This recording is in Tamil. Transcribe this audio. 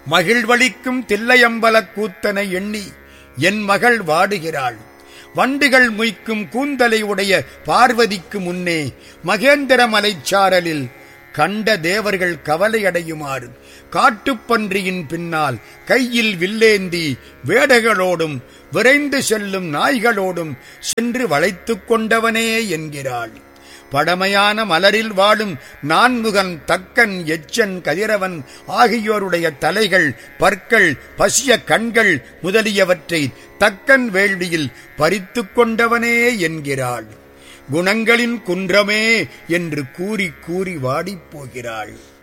மகிழ்வளிக்கும் தில்லையம்பலக் கூத்தனை எண்ணி என் மகள் வாடுகிறாள் வண்டுகள் மொய்க்கும் கூந்தலை உடைய பார்வதிக்கு முன்னே மகேந்திர மலைச்சாரலில் கண்ட தேவர்கள் கவலையடையுமாறு காட்டுப்பன்றியின் பின்னால் கையில் வில்லேந்தி வேடைகளோடும் விரைந்து செல்லும் நாய்களோடும் சென்று வளைத்துக் கொண்டவனே என்கிறாள் பழமையான மலரில் வாழும் நான்முகன் தக்கன் எச்சன் கதிரவன் ஆகியோருடைய தலைகள் பற்கள் பசிய கண்கள் முதலியவற்றை தக்கன் வேள்வியில் பறித்துக் கொண்டவனே என்கிறாள் குணங்களின் குன்றமே என்று கூறி கூறி வாடிப் போகிறாள்